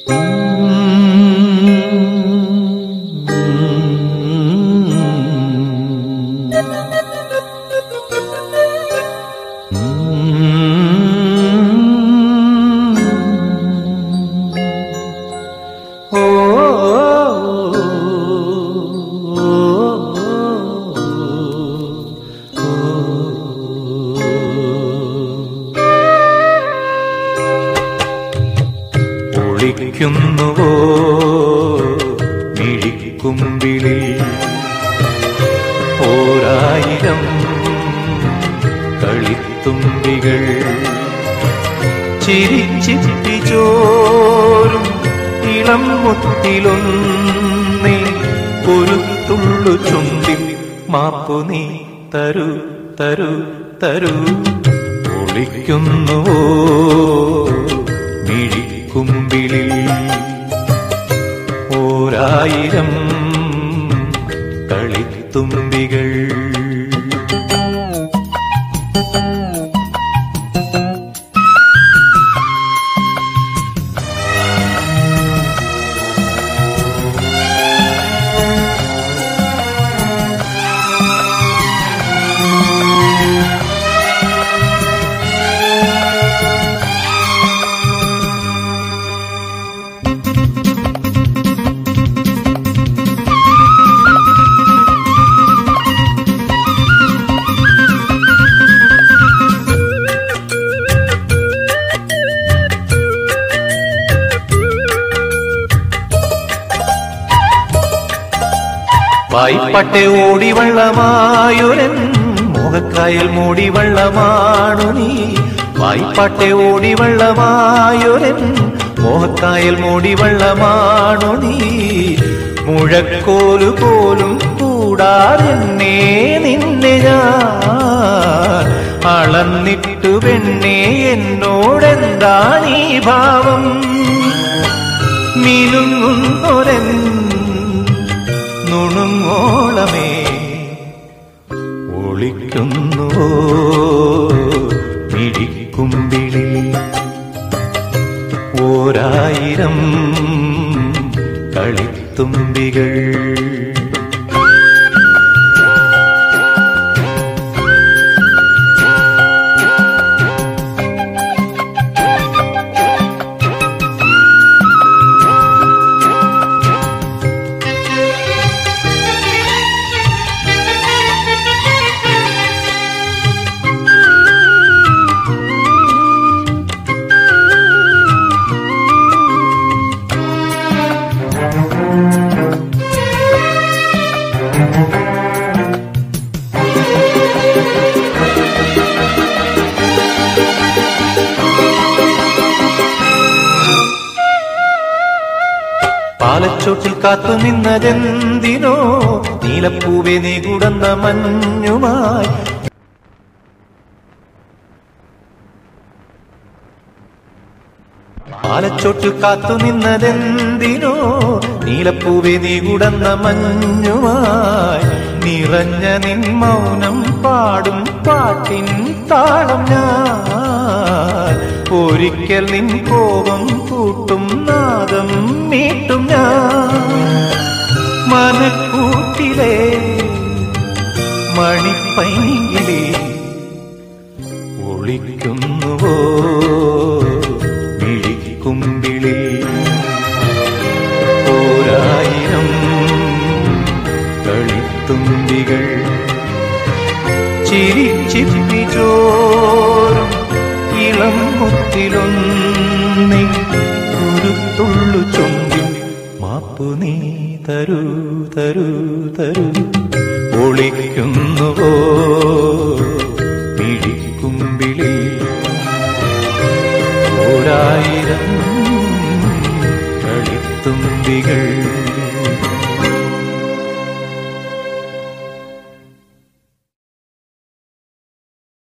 ഒളിക്കുന്നുവോ മിഴിക്കുമ്പിളി ഓരായിരം കളിത്തുമ്പികൾ ചിരിച്ചിപ്പി ചോരും ഇളം മുത്തിലൊന്നേ ഒരു തുള്ളു ചുണ്ടിൽ മാപ്പു നീ തരൂ തരൂ തരൂ ഒളിക്കുന്നുവോ മിഴിക്കുമ്പിളിൽ ഓരായിരം കളിത്തുമ്പികൾ വായ്പട്ടെ ഓടിവള്ളമായൊരൻ മുഖക്കായൽ മൂടിവള്ളമാണു നീ വായ്പട്ടെ ഓടിവള്ളമായൊരൻ മോഹക്കായൽ മൂടിവള്ളമാണു നീ മുഴക്കോലു പോലും കൂടാതെന്നെ നിന്നെ ഞാൻ അളന്നിട്ടു പെണ്ണേ എന്നോടെന്താണീ ഭാവം മിനുങ്ങുന്നൊരൻ നുണുങ്ങോളമേ ഒളിക്കുന്നുവോ മിഴിക്കുമ്പിളി ഓരായിരം കളിത്തുമ്പികൾ പാലച്ചോട്ടിൽ കാത്തു നിന്നതെന്തിനോ നീലപ്പൂവെ നീ കുടന്ന മഞ്ഞുമായി പാലച്ചോട്ടിൽ കാത്തു നിന്നതെന്തിനോ നീലപ്പൂവെ നീ കുടന്ന മഞ്ഞുമായി നിറഞ്ഞ നിൻ മൗനം പാടും പാട്ടിൻ താളം ഞാൻ ഒരിക്കൽ നിൻ കോപം കൂട്ടും നാദം മീട്ടും ഞാൻ മനക്കൂട്ടിലെ മണിപ്പൈങ്കിലേ ഒളിക്കുന്നുവോ മിഴിക്കുമ്പിളി ഓരായിരം കളിത്തുമ്പികൾ ചിരിച്ചിപ്പി ചോറും ഇളം മുത്തിലൊന്നി ഒരു തുള്ളു ചുണ്ടിൽ മാപ്പു നീ തരൂ തരൂ തരൂ ഒളിക്കുന്നുവോ